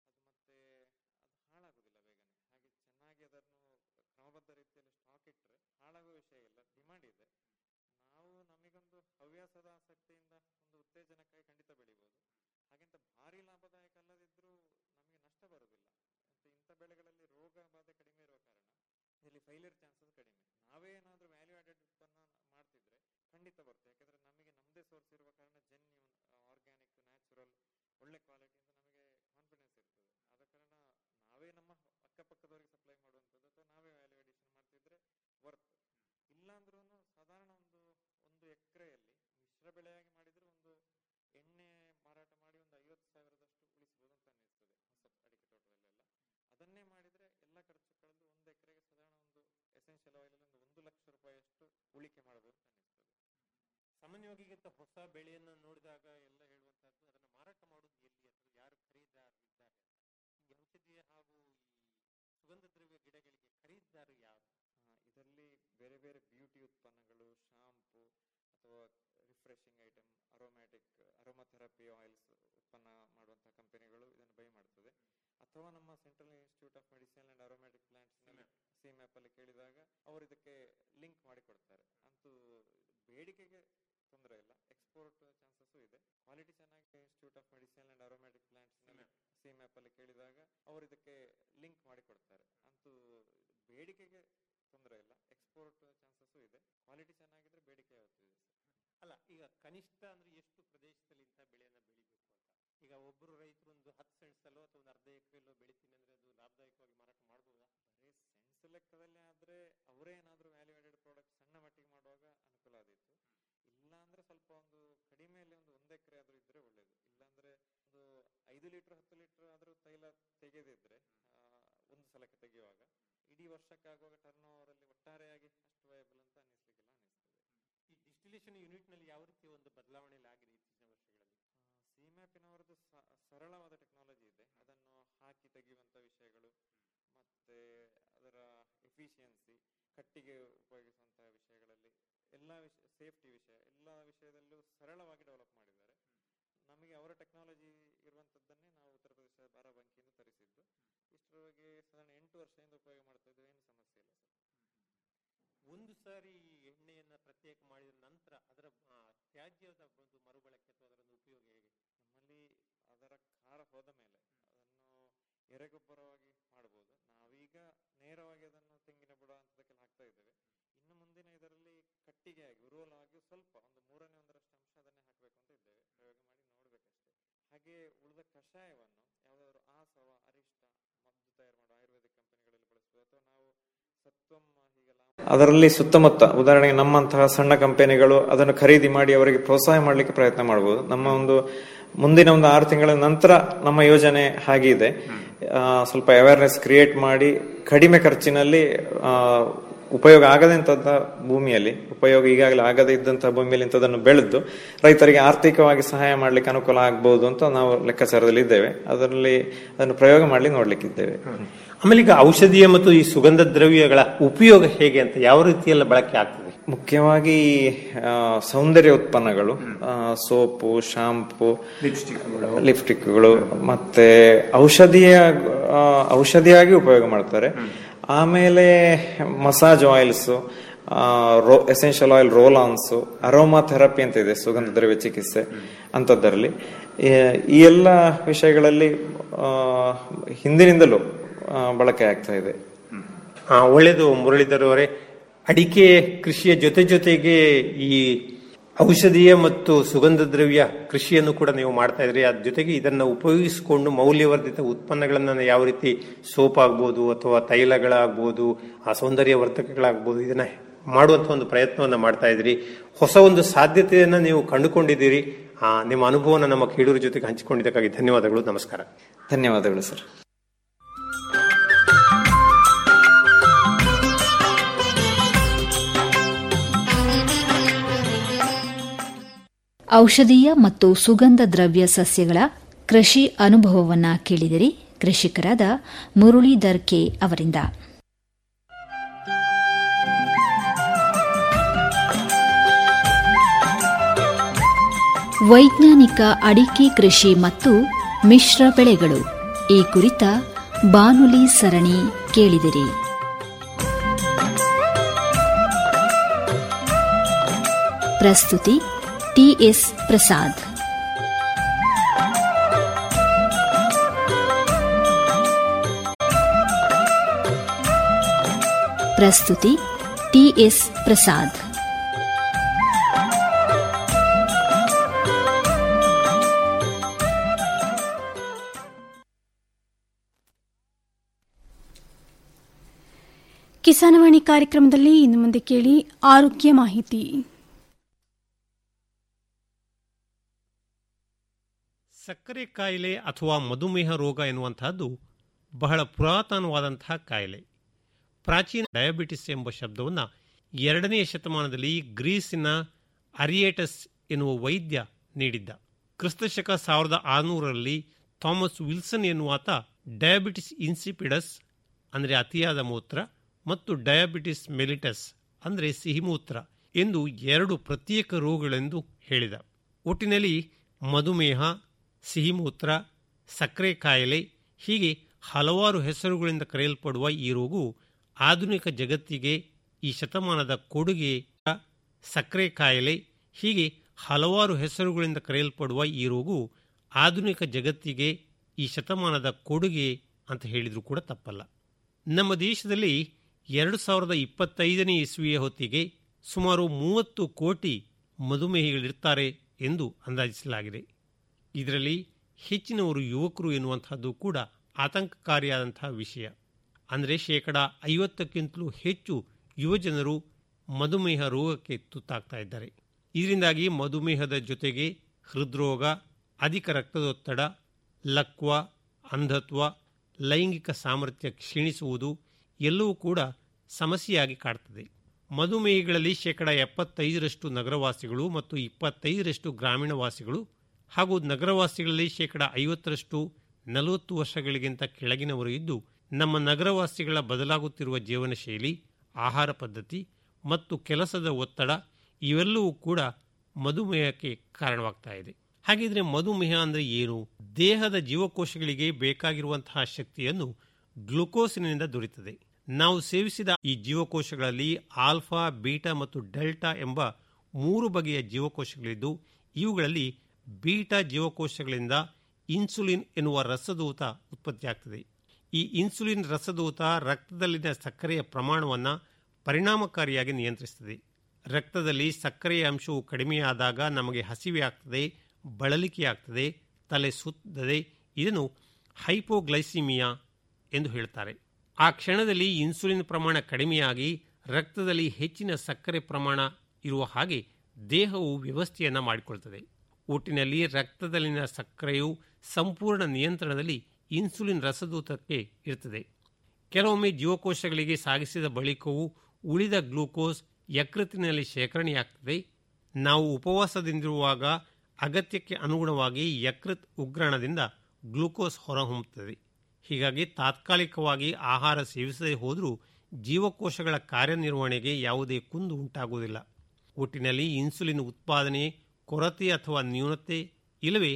ಅದು ಮತ್ತೆ ಅದು ಹಾಳಾಗುದಿಲ್ಲ ಬೇಗನೆ ಹಾಗೆ ಚೆನ್ನಾಗಿ ಅದನ್ನು ಕ್ರಮಬದ್ಧ ರೀತಿಯಲ್ಲಿ ಸ್ಟಾಕ್ ಇಟ್ಟರೆ ಹಾಳಾಗುವ ವಿಷಯ ಇಲ್ಲ ಡಿಮಾಂಡ್ ಇದೆ ನಾವು ನಮಗೊಂದು ಹವ್ಯಾಸದ ಆಸಕ್ತಿಯಿಂದ ಒಂದು ಉತ್ತೇಜನಕ್ಕಾಗಿ ಖಂಡಿತ ಬೆಳಿಬೋದು ಹಾಗೆಂತ ಭಾರಿ ಲಾಭದಾಯಕ ಅಲ್ಲದಿದ್ರೂ ನಮಗೆ ನಷ್ಟ ಬರುವುದಿಲ್ಲ ಮತ್ತೆ ಇಂಥ ಬೆಳೆಗಳಲ್ಲಿ ರೋಗ ಬಾಧೆ ಕಡಿಮೆ ಇರುವ ಕಾರಣ ಇಲ್ಲಿ ಫೈಲಿಯರ್ ಚಾನ್ಸಸ್ ಕಡಿಮೆ ನಾವೇ ಏನಾದರೂ ವ್ಯಾಲ್ಯೂ ಆಡೆಡ್ ಉತ್ಪನ್ನ ಮಾಡ್ತಿದ್ರೆ ಖಂಡಿತ ಬರುತ್ತೆ ಯಾಕಂದ್ರೆ ನಮಗೆ ನಮ್ಮದೇ ಸೋರ್ಸ್ ಇರುವ ಕಾರಣ ಜೆನ್ಯೂನ್ ಆರ್ಗ್ಯಾನಿಕ್ ನ್ಯಾಚುರಲ್ ಒಳ್ಳೆ ಕ್ವಾಲಿಟಿ ಅಂತ ನಮಗೆ ಕಾನ್ಫಿಡೆನ್ಸ್ ಇರ್ತದೆ ಆದ ಕಾರಣ ನಾವೇ ನಮ್ಮ ಅಕ್ಕಪಕ್ಕದವರಿಗೆ ಸಪ್ಲೈ ಮಾಡುವಂಥದ್ದು ಅಥವಾ ನಾವೇ ವ್ಯಾಲ್ಯೂ ಅಡಿಷನ್ ಮಾಡ್ತಿದ್ರೆ ವರ್ತ್ ಇಲ್ಲಾಂದ್ರೂ ಸಾಧಾರಣ ಒಂದು ಒಂದು ಎಕರೆಯಲ್ಲಿ ಮಿಶ್ರ ಬೆಳೆಯಾಗಿ ಮಾಡಿದ್ರೆ ಒಂದು ಎಣ್ಣೆ ಮಾರಾಟ ಮಾಡಿ ಒಂದು ಐವತ್ತು ಸಾವಿರದಷ್ಟು ಉಳಿಸ್ಬೋದು ಅಂತ ಅನ್ನಿಸ್ತದೆ ಹೊಸ ಅಡಿಕೆ ತೋಟದಲ್ಲೆಲ್ಲ ಅದನ್ನೇ ಮಾಡಿದ್ರೆ ಎಲ್ಲ ಖರ್ಚು ಕಳೆದು ಒಂದು ಎಕರೆಗೆ ಸಾಧಾರಣ ಒಂದು ಎಸೆನ್ಷಿಯಲ್ ಆಯಿಲ್ ಒಂದು ಒಂದು ಲಕ್ಷ ರೂಪಾಯಿಯಷ್ಟು ಉಳಿಕೆ ಮಾಡಬಹುದು ಅಂತ ಅನ್ನಿಸ್ತದೆ ಸಾಮಾನ್ಯವಾಗಿ ಈಗ ಇಂಥ ಹೊಸ ಬೆಳೆಯನ್ನು ನೋಡಿದಾಗ ಎಲ್ಲ ಹೇಳುವಂತಹದ್ದು ಅದನ್ನು ಮಾರಾಟ ಮಾಡೋದು ಎಲ್ಲಿ ಅಥವಾ ಯಾರು ಖರೀದಿದಾರರು ಇದ್ದಾರೆ ಅಂತ ಈ ಔಷಧೀಯ ಹಾಗೂ ಈ ಸುಗಂಧ ದ್ರವ್ಯ ಗಿಡಗಳಿಗೆ ಖರೀದಿದಾರರು ಯಾರು ಆ, ಇದರಲ್ಲಿ ಬೇರೆ ಬೇರೆ ಬ್ಯೂಟಿ ಉತ್ಪನ್ನಗಳು ಶಾಂಪು ಅಥವಾ refreshing item aromatic aromatherapy oils ಉತ್ಪನ್ನ ಮಾಡುವಂತಹ ಕಂಪನಿಗಳು ಇದನ್ನು ಬೈ ಮಾಡ್ತದೆ ಅಥವಾ ನಮ್ಮ central institute of medicine and aromatic plants C map ಅಲ್ಲಿ ಕೇಳಿದಾಗ ಅವರು ಇದಕ್ಕೆ ಲಿಂಕ್ ಮಾಡಿ ಕೊಡ್ತಾರೆ ಅಂತೂ ಬೇಡಿಕೆಗೆ ತೊಂದರೆ ಇಲ್ಲ ಎಕ್ಸ್ಪೋರ್ಟ್ ಚಾನ್ಸಸ್ ಇದೆ ಕ್ವಾಲಿಟಿ ಚೆನ್ನಾಗಿ institute of medicine and aromatic plants C map ಅಲ್ಲಿ ಕೇಳಿದಾಗ ಅವರು ಇದಕ್ಕೆ ಲಿಂಕ್ ಮಾಡಿ ಕೊಡ್ತಾರೆ ಅಂತೂ ಬೇಡಿಕೆಗೆ ತೊಂದರೆ ಇಲ್ಲ ಎಕ್ಸ್ಪೋರ್ಟ್ ಚಾನ್ಸಸ್ ಇದೆ ಕ್ವಾಲಿಟಿ ಚೆನ್ನಾಗಿದ್ರೆ ಬೇಡಿಕೆ ಯಾವತ್ತೂ ಇದೆ ಸರ್ ಅಲ್ಲ ಈಗ ಕನಿಷ್ಠ ಅಂದ್ರೆ ಎಷ್ಟು ಪ್ರದೇಶದಲ್ಲಿ ಇಂಥ ಬೆಳೆಯನ್ನ ಬೆಳಿಬೇಕು ಅಂತ ಈಗ ಒಬ್ಬರು ರೈತರು ಒಂದು ಹತ್ತು ಸೆಂಟ್ಸಲ್ಲೋ ಅಥವಾ ಒಂದು ಅರ್ಧ ಎಕರೆಲ್ಲೋ ಬೆಳಿತೀನಿ ಅಂದ್ರೆ ಅದು ಲಾಭದಾಯಕವಾಗಿ ಮಾರಾಟ ಮಾಡ್ಬೋದಾ ಬರೀ ಸೆನ್ಸ್ ಲೆಕ್ಕದಲ್ಲಿ ಆದ್ರೆ ಅವರೇ ಏನಾದ್ರೂ ವ್ಯಾಲ್ಯೂ ಆಡೆಡ್ ಪ್ರಾಡಕ್ಟ್ ಸಣ್ಣ ಮಟ್ಟಿಗೆ ಮಾಡುವಾಗ ಅನುಕೂಲ ಆದೀತು ಇಲ್ಲ ಅಂದ್ರೆ ಸ್ವಲ್ಪ ಒಂದು ಕಡಿಮೆಯಲ್ಲಿ ಒಂದು ಒಂದು ಎಕರೆ ಆದ್ರೂ ಇದ್ರೆ ಒಳ್ಳೇದು ಇಲ್ಲಾಂದ್ರೆ ಒಂದು ಐದು ಲೀಟರ್ ಹತ್ತು ಲೀಟರ್ ಆದ್ರೂ ತೈಲ ತೆಗೆದಿದ್ರೆ ಆ, ಒಂದು ಸಲಕ್ಕೆ ತೆಗೆಯುವಾಗ ಇಡೀ ವರ್ಷಕ್ಕಾಗುವಾಗ ಟರ್ನ್ ಓವರ್ ಅಲ್ಲಿ ಒಟ್ಟಾರೆಯಾಗಿ ಅಷ್ಟು ವಯಬಲ್ ಅಂತ ಅನ್ನಿಸ್ಲಿಕ್ಕಿಲ್ಲ ಅನ್ನಿಸ್ತದೆ ಈ ಡಿಸ್ಟಿಲೇಷನ್ ಯೂನಿಟ್ ನಲ್ಲಿ ಯಾವ ರೀತಿಯ ಒಂದು ಬದಲಾವಣೆ ಆಗಿದೆ ಇತ್ತೀಚಿನ ವರ್ಷಗಳಲ್ಲಿ ಸಿಮ್ಯಾಪಿನವರದ್ದು ಸರಳವಾದ ಟೆಕ್ನಾಲಜಿ ಇದೆ ಅದನ್ನು ಹಾಕಿ ತೆಗೆಯುವಂತ ವಿಷಯಗಳು ಮತ್ತೆ ಅದರ ಎಫಿಷಿಯನ್ಸಿ ಕಟ್ಟಿಗೆ ಉಪಯೋಗಿಸುವಂತಹ ವಿಷಯಗಳಲ್ಲಿ ಎಲ್ಲ ವಿಷಯ ಸೇಫ್ಟಿ ವಿಷಯ ಎಲ್ಲ ವಿಷಯದಲ್ಲೂ ಸರಳವಾಗಿ ಡೆವಲಪ್ ಮಾಡಿದ್ದಾರೆ ನಮಗೆ ಅವರ ಟೆಕ್ನಾಲಜಿ ಇರುವಂತದ್ದನ್ನೇ ನಾವು ಉತ್ತರ ಪ್ರದೇಶ ಬಾರಾಬಂಕಿಯಿಂದ ತರಿಸಿದ್ದು ಇಷ್ಟರವರೆಗೆ ಸಾಧಾರಣ ಎಂಟು ವರ್ಷದಿಂದ ಉಪಯೋಗ ಮಾಡ್ತಾ ಇದ್ದೇವೆ ಏನು ಸಮಸ್ಯೆ ಇಲ್ಲ ಸರ್ ಒಂದು ಸಾರಿ ಈ ಎಣ್ಣೆಯನ್ನ ಪ್ರತ್ಯೇಕ ಮಾಡಿದ ನಂತರ ಅದರ ಆ, ತ್ಯಾಜ್ಯದ ಒಂದು ಮರುಬಳಕೆ ಅಥವಾ ಅದರ ಒಂದು ಉಪಯೋಗ ಹೇಗೆ ನಮ್ಮಲ್ಲಿ ಅದರ ಖಾರ ಹೋದ ಮೇಲೆ ಅದನ್ನು ಎರೆಗೊಬ್ಬರವಾಗಿ ಮಾಡಬಹುದು ನಾವೀಗ ನೇರವಾಗಿ ಅದನ್ನು ತೆಂಗಿನ ಬುಡ ಅಂತದಕ್ಕೆಲ್ಲ ಹಾಕ್ತಾ ಇದ್ದೇವೆ ಇನ್ನು ಮುಂದಿನ ಇದರಲ್ಲಿ ಕಟ್ಟಿಗೆ ಆಗಿ ಉರುವಲು ಆಗಿ ಸ್ವಲ್ಪ ಒಂದು ಮೂರನೇ ಒಂದರಷ್ಟು ಅಂಶ ಅದನ್ನೇ ಹಾಕಬೇಕು ಅಂತ ಇದ್ದೇವೆ ಪ್ರಯೋಗ ಮಾಡಿ ನೋಡ್ಬೇಕಷ್ಟೇ ಹಾಗೆ ಉಳಿದ ಕಷಾಯವನ್ನು ಯಾವುದಾದ್ರು ಆಸವ ಅರಿಷ್ಟ ಮದ್ದು ತಯಾರು ಮಾಡುವ ಆಯುರ್ವೇದಿಕ್ ಕಂಪನಿಗಳಲ್ಲಿ ಬಳಸಬಹುದು ಅಥವಾ ನಾವು ಸತ್ವಂ ಹೀಗೆಲ್ಲ ಅದರಲ್ಲಿ ಸುತ್ತಮುತ್ತ ಉದಾಹರಣೆಗೆ ನಮ್ಮಂತಹ ಸಣ್ಣ ಕಂಪನಿಗಳು ಅದನ್ನು ಖರೀದಿ ಮಾಡಿ ಅವರಿಗೆ ಪ್ರೋತ್ಸಾಹ ಮಾಡಲಿಕ್ಕೆ ಪ್ರಯತ್ನ ಮಾಡಬಹುದು ನಮ್ಮ ಒಂದು ಮುಂದಿನ ಒಂದು ಆರು ತಿಂಗಳ ನಂತರ ನಮ್ಮ ಯೋಜನೆ ಹಾಗೆ ಇದೆ ಆ, ಸ್ವಲ್ಪ ಅವೇರ್ನೆಸ್ ಕ್ರಿಯೇಟ್ ಮಾಡಿ ಕಡಿಮೆ ಖರ್ಚಿನಲ್ಲಿ ಆ, ಉಪಯೋಗ ಆಗದಂತಹ ಭೂಮಿಯಲ್ಲಿ ಉಪಯೋಗ ಈಗಾಗಲೇ ಆಗದೇ ಇದ್ದಂತಹ ಭೂಮಿಯಲ್ಲಿ ಇಂಥದನ್ನು ಬೆಳೆದು ರೈತರಿಗೆ ಆರ್ಥಿಕವಾಗಿ ಸಹಾಯ ಮಾಡಲಿಕ್ಕೆ ಅನುಕೂಲ ಆಗಬಹುದು ಅಂತ ನಾವು ಲೆಕ್ಕಾಚಾರದಲ್ಲಿ ಇದ್ದೇವೆ ಅದರಲ್ಲಿ ಅದನ್ನು ಪ್ರಯೋಗ ಮಾಡಲಿ ನೋಡ್ಲಿಕ್ಕಿದ್ದೇವೆ ಆಮೇಲೆ ಈಗ ಔಷಧೀಯ ಮತ್ತು ಈ ಸುಗಂಧ ದ್ರವ್ಯಗಳ ಉಪಯೋಗ ಹೇಗೆ ಅಂತ ಯಾವ ರೀತಿಯೆಲ್ಲ ಬಳಕೆ ಆಗ್ತದೆ ಮುಖ್ಯವಾಗಿ ಆ, ಸೌಂದರ್ಯ ಉತ್ಪನ್ನಗಳು ಆ, ಸೋಪು ಶಾಂಪು ಲಿಪ್ಸ್ಟಿಕ್ಗಳು ಲಿಪ್ಸ್ಟಿಕ್ಗಳು ಮತ್ತೆ ಔಷಧಿಯ ಆ, ಔಷಧಿಯಾಗಿ ಉಪಯೋಗ ಮಾಡ್ತಾರೆ ಆಮೇಲೆ massage oils essential oil roll ons aromatherapy ಅಂತ ಇದೆ ಸುಗಂಧ ದ್ರವ್ಯ ಚಿಕಿತ್ಸೆ ಅಂಥದ್ದರಲ್ಲಿ ಈ- ಈ ಎಲ್ಲ ವಿಷಯಗಳಲ್ಲಿ ಆ, ಹಿಂದಿನಿಂದಲೂ ಆ, ಬಳಕೆ ಆಗ್ತಾ ಇದೆ ಆ, ಒಳ್ಳೆಯದು ಮುರಳೀಧರ್ ಅವರೇ ಅಡಿಕೆ ಕೃಷಿಯ ಜೊತೆ ಜೊತೆಗೆ ಈ ಔಷಧೀಯ ಮತ್ತು ಸುಗಂಧ ದ್ರವ್ಯ ಕೃಷಿಯನ್ನು ಕೂಡ ನೀವು ಮಾಡ್ತಾ ಇದ್ರಿ ಅದ್ರ ಜೊತೆಗೆ ಇದನ್ನ ಉಪಯೋಗಿಸಿಕೊಂಡು ಮೌಲ್ಯವರ್ಧಿತ ಉತ್ಪನ್ನಗಳನ್ನ ಯಾವ ರೀತಿ ಸೋಪ್ ಆಗ್ಬೋದು ಅಥವಾ ತೈಲಗಳಾಗ್ಬೋದು ಆ ಸೌಂದರ್ಯ ವರ್ಧಕಗಳಾಗ್ಬೋದು ಇದನ್ನ ಮಾಡುವಂತ ಒಂದು ಪ್ರಯತ್ನವನ್ನ ಮಾಡ್ತಾ ಇದ್ರಿ ಹೊಸ ಒಂದು ಸಾಧ್ಯತೆಯನ್ನ ನೀವು ಕಂಡುಕೊಂಡಿದ್ದೀರಿ ಆ, ನಿಮ್ಮ ಅನುಭವನ ನಮ್ಮ ಕೇಳೂರ ಜೊತೆಗೆ ಹಂಚಿಕೊಂಡಿದ್ದಕ್ಕಾಗಿ ಧನ್ಯವಾದಗಳು ನಮಸ್ಕಾರ ಧನ್ಯವಾದಗಳು ಸರ್ ಔಷಧೀಯ ಮತ್ತು ಸುಗಂಧ ದ್ರವ್ಯ ಸಸ್ಯಗಳ ಕೃಷಿ ಅನುಭವವನ್ನ ಕೇಳಿದಿರಿ ಕೃಷಿಕರಾದ ಮುರಳೀಧರ್ ಕೆ ಅವರಿಂದ ವೈಜ್ಞಾನಿಕ ಅಡಿಕೆ ಕೃಷಿ ಮತ್ತು ಮಿಶ್ರ ಬೆಳೆಗಳು ಈ ಕುರಿತ ಬಾನುಲಿ ಸರಣಿ ಕೇಳಿದಿರಿ ಪ್ರಸ್ತುತಿ ಟಿಎಸ್ ಪ್ರಸಾದ್ ಪ್ರಸ್ತುತಿ ಟಿಎಸ್ ಪ್ರಸಾದ್ ಕಿಸಾನವಾಣಿ ಕಾರ್ಯಕ್ರಮದಲ್ಲಿ ಇನ್ನು ಮುಂದೆ ಕೇಳಿ ಆರೋಗ್ಯ ಮಾಹಿತಿ ಸಕ್ಕರೆ ಕಾಯಿಲೆ ಅಥವಾ ಮಧುಮೇಹ ರೋಗ ಎನ್ನುವಂತಹದ್ದು ಬಹಳ ಪುರಾತನವಾದಂತಹ ಕಾಯಿಲೆ ಪ್ರಾಚೀನ ಡಯಾಬಿಟಿಸ್ ಎಂಬ ಶಬ್ದವನ್ನು ಎರಡನೆಯ ಶತಮಾನದಲ್ಲಿ ಗ್ರೀಸಿನ ಅರಿಯೇಟಸ್ ಎನ್ನುವ ವೈದ್ಯ ನೀಡಿದ್ದ ಕ್ರಿಸ್ತಶಕ ಸಾವಿರದ ಆರುನೂರರಲ್ಲಿ ಥಾಮಸ್ ವಿಲ್ಸನ್ ಎನ್ನುವಾತ ಡಯಾಬಿಟಿಸ್ ಇನ್ಸಿಪಿಡಸ್ ಅಂದರೆ ಅತಿಯಾದ ಮೂತ್ರ ಮತ್ತು ಡಯಾಬಿಟಿಸ್ ಮೆಲಿಟಸ್ ಅಂದರೆ ಸಿಹಿಮೂತ್ರ ಎಂದು ಎರಡು ಪ್ರತ್ಯೇಕ ರೋಗಗಳೆಂದು ಹೇಳಿದ ಒಟ್ಟಿನಲ್ಲಿ ಮಧುಮೇಹ ಸಿಹಿಮೂತ್ರ ಸಕ್ಕರೆ ಕಾಯಿಲೆ ಹೀಗೆ ಹಲವಾರು ಹೆಸರುಗಳಿಂದ ಕರೆಯಲ್ಪಡುವ ಈ ರೋಗವು ಆಧುನಿಕ ಜಗತ್ತಿಗೆ ಈ ಶತಮಾನದ ಕೊಡುಗೆ ಸಕ್ಕರೆ ಕಾಯಿಲೆ ಹೀಗೆ ಹಲವಾರು ಹೆಸರುಗಳಿಂದ ಕರೆಯಲ್ಪಡುವ ಈ ರೋಗವು ಆಧುನಿಕ ಜಗತ್ತಿಗೆ ಈ ಶತಮಾನದ ಕೊಡುಗೆ ಅಂತ ಹೇಳಿದರೂ ಕೂಡ ತಪ್ಪಲ್ಲ ನಮ್ಮ ದೇಶದಲ್ಲಿ ಎರಡು ಸಾವಿರದ ಇಪ್ಪತ್ತೈದನೇ ಇಸ್ವಿಯ ಹೊತ್ತಿಗೆ ಸುಮಾರು ಮೂವತ್ತು ಕೋಟಿ ಮಧುಮೇಹಿಗಳಿರ್ತಾರೆ ಎಂದು ಅಂದಾಜಿಸಲಾಗಿದೆ ಇದರಲ್ಲಿ ಹೆಚ್ಚಿನವರು ಯುವಕರು ಎನ್ನುವಂತಹದ್ದು ಕೂಡ ಆತಂಕಕಾರಿಯಾದಂತಹ ವಿಷಯ ಅಂದರೆ ಶೇಕಡ ಐವತ್ತಕ್ಕಿಂತಲೂ ಹೆಚ್ಚು ಯುವಜನರು ಮಧುಮೇಹ ರೋಗಕ್ಕೆ ತುತ್ತಾಗ್ತಾ ಇದ್ದಾರೆ ಇದರಿಂದಾಗಿ ಮಧುಮೇಹದ ಜೊತೆಗೆ ಹೃದ್ರೋಗ ಅಧಿಕ ರಕ್ತದೊತ್ತಡ ಲಕ್ವ ಅಂಧತ್ವ ಲೈಂಗಿಕ ಸಾಮರ್ಥ್ಯ ಕ್ಷೀಣಿಸುವುದು ಎಲ್ಲವೂ ಕೂಡ ಸಮಸ್ಯೆಯಾಗಿ ಕಾಡ್ತದೆ ಮಧುಮೇಹಿಗಳಲ್ಲಿ ಶೇಕಡ ಎಪ್ಪತ್ತೈದರಷ್ಟು ನಗರವಾಸಿಗಳು ಮತ್ತು ಇಪ್ಪತ್ತೈದರಷ್ಟು ಗ್ರಾಮೀಣ ವಾಸಿಗಳು ಹಾಗೂ ನಗರವಾಸಿಗಳಲ್ಲಿ ಶೇಕಡ ಐವತ್ತರಷ್ಟು ನಲವತ್ತು ವರ್ಷಗಳಿಗಿಂತ ಕೆಳಗಿನವರು ಇದ್ದು ನಮ್ಮ ನಗರವಾಸಿಗಳ ಬದಲಾಗುತ್ತಿರುವ ಜೀವನ ಶೈಲಿ ಆಹಾರ ಪದ್ಧತಿ ಮತ್ತು ಕೆಲಸದ ಒತ್ತಡ ಇವೆಲ್ಲವೂ ಕೂಡ ಮಧುಮೇಹಕ್ಕೆ ಕಾರಣವಾಗ್ತಾ ಇದೆ ಹಾಗಿದ್ರೆ ಮಧುಮೇಹ ಅಂದರೆ ಏನು ದೇಹದ ಜೀವಕೋಶಗಳಿಗೆ ಬೇಕಾಗಿರುವಂತಹ ಶಕ್ತಿಯನ್ನು ಗ್ಲುಕೋಸಿನಿಂದ ದೊರೆಯುತ್ತದೆ ನಾವು ಸೇವಿಸಿದ ಈ ಜೀವಕೋಶಗಳಲ್ಲಿ ಆಲ್ಫಾ ಬೀಟಾ ಮತ್ತು ಡೆಲ್ಟಾ ಎಂಬ ಮೂರು ಬಗೆಯ ಜೀವಕೋಶಗಳಿದ್ದು ಇವುಗಳಲ್ಲಿ ಬೀಟಾ ಜೀವಕೋಶಗಳಿಂದ ಇನ್ಸುಲಿನ್ ಎನ್ನುವ ರಸದೂತ ಉತ್ಪತ್ತಿಯಾಗ್ತದೆ ಈ ಇನ್ಸುಲಿನ್ ರಸದೂತ ರಕ್ತದಲ್ಲಿನ ಸಕ್ಕರೆಯ ಪ್ರಮಾಣವನ್ನು ಪರಿಣಾಮಕಾರಿಯಾಗಿ ನಿಯಂತ್ರಿಸುತ್ತದೆ ರಕ್ತದಲ್ಲಿ ಸಕ್ಕರೆಯ ಅಂಶವು ಕಡಿಮೆಯಾದಾಗ ನಮಗೆ ಹಸಿವೆ ಆಗ್ತದೆ ಬಳಲಿಕೆ ಆಗ್ತದೆ ತಲೆ ಸುತ್ತದೆ ಇದನ್ನು ಹೈಪೋಗ್ಲೈಸಿಮಿಯಾ ಎಂದು ಹೇಳ್ತಾರೆ ಆ ಕ್ಷಣದಲ್ಲಿ ಇನ್ಸುಲಿನ್ ಪ್ರಮಾಣ ಕಡಿಮೆಯಾಗಿ ರಕ್ತದಲ್ಲಿ ಹೆಚ್ಚಿನ ಸಕ್ಕರೆ ಪ್ರಮಾಣ ಇರುವ ಹಾಗೆ ದೇಹವು ವ್ಯವಸ್ಥೆಯನ್ನು ಮಾಡಿಕೊಳ್ತದೆ ಒಟ್ಟಿನಲ್ಲಿ ರಕ್ತದಲ್ಲಿನ ಸಕ್ಕರೆಯು ಸಂಪೂರ್ಣ ನಿಯಂತ್ರಣದಲ್ಲಿ ಇನ್ಸುಲಿನ್ ರಸದೂತಕ್ಕೆ ಇರ್ತದೆ ಕೆಲವೊಮ್ಮೆ ಜೀವಕೋಶಗಳಿಗೆ ಸಾಗಿಸಿದ ಬಳಿಕವೂ ಉಳಿದ ಗ್ಲೂಕೋಸ್ ಯಕೃತ್ತಿನಲ್ಲಿ ಶೇಖರಣೆಯಾಗ್ತದೆ ನಾವು ಉಪವಾಸದಿಂದಿರುವಾಗ ಅಗತ್ಯಕ್ಕೆ ಅನುಗುಣವಾಗಿ ಯಕೃತ್ ಉಗ್ರಾಣದಿಂದ ಗ್ಲೂಕೋಸ್ ಹೊರಹೊಮ್ಮುತ್ತದೆ ಹೀಗಾಗಿ ತಾತ್ಕಾಲಿಕವಾಗಿ ಆಹಾರ ಸೇವಿಸದೇ ಹೋದರೂ ಜೀವಕೋಶಗಳ ಕಾರ್ಯನಿರ್ವಹಣೆಗೆ ಯಾವುದೇ ಕುಂದು ಉಂಟಾಗುವುದಿಲ್ಲ ಒಟ್ಟಿನಲ್ಲಿ ಇನ್ಸುಲಿನ್ ಉತ್ಪಾದನೆ ಕೊರತೆ ಅಥವಾ ನ್ಯೂನತೆ ಇಲ್ಲವೇ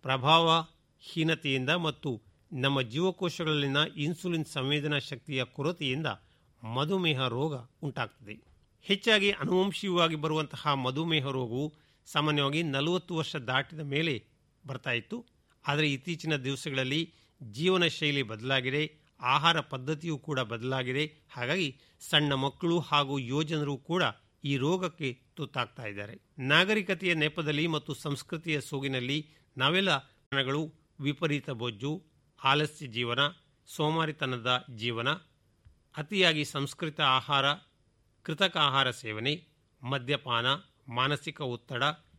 ಪ್ರಭಾವಹೀನತೆಯಿಂದ ಮತ್ತು ನಮ್ಮ ಜೀವಕೋಶಗಳಲ್ಲಿನ ಇನ್ಸುಲಿನ್ ಸಂವೇದನಾ ಶಕ್ತಿಯ ಕೊರತೆಯಿಂದ ಮಧುಮೇಹ ರೋಗ ಉಂಟಾಗ್ತದೆ ಹೆಚ್ಚಾಗಿ ಅನುವಂಶೀಯವಾಗಿ ಬರುವಂತಹ ಮಧುಮೇಹ ರೋಗವು ಸಾಮಾನ್ಯವಾಗಿ ನಲವತ್ತು ವರ್ಷ ದಾಟಿದ ಮೇಲೆ ಬರ್ತಾ ಇತ್ತು ಆದರೆ ಇತ್ತೀಚಿನ ದಿವಸಗಳಲ್ಲಿ ಜೀವನ ಶೈಲಿ ಬದಲಾಗಿದೆ ಆಹಾರ ಪದ್ಧತಿಯೂ ಕೂಡ ಬದಲಾಗಿದೆ ಹಾಗಾಗಿ ಸಣ್ಣ ಮಕ್ಕಳು ಹಾಗೂ ಯೋಜನರು ಕೂಡ ಈ ರೋಗಕ್ಕೆ ತುತ್ತಾಗ್ತಾ ಇದ್ದಾರೆ ನಾಗರಿಕತೆಯ ನೆಪದಲ್ಲಿ ಮತ್ತು ಸಂಸ್ಕೃತಿಯ ಸೋಗಿನಲ್ಲಿ ನಾವೆಲ್ಲ ಕಾರಣಗಳು ವಿಪರೀತ ಬೊಜ್ಜು ಆಲಸ್ಯ ಜೀವನ ಸೋಮಾರಿತನದ ಜೀವನ ಅತಿಯಾಗಿ ಸಂಸ್ಕೃತ ಆಹಾರ ಕೃತಕ ಆಹಾರ ಸೇವನೆ ಮದ್ಯಪಾನ ಮಾನಸಿಕ ಒತ್ತಡ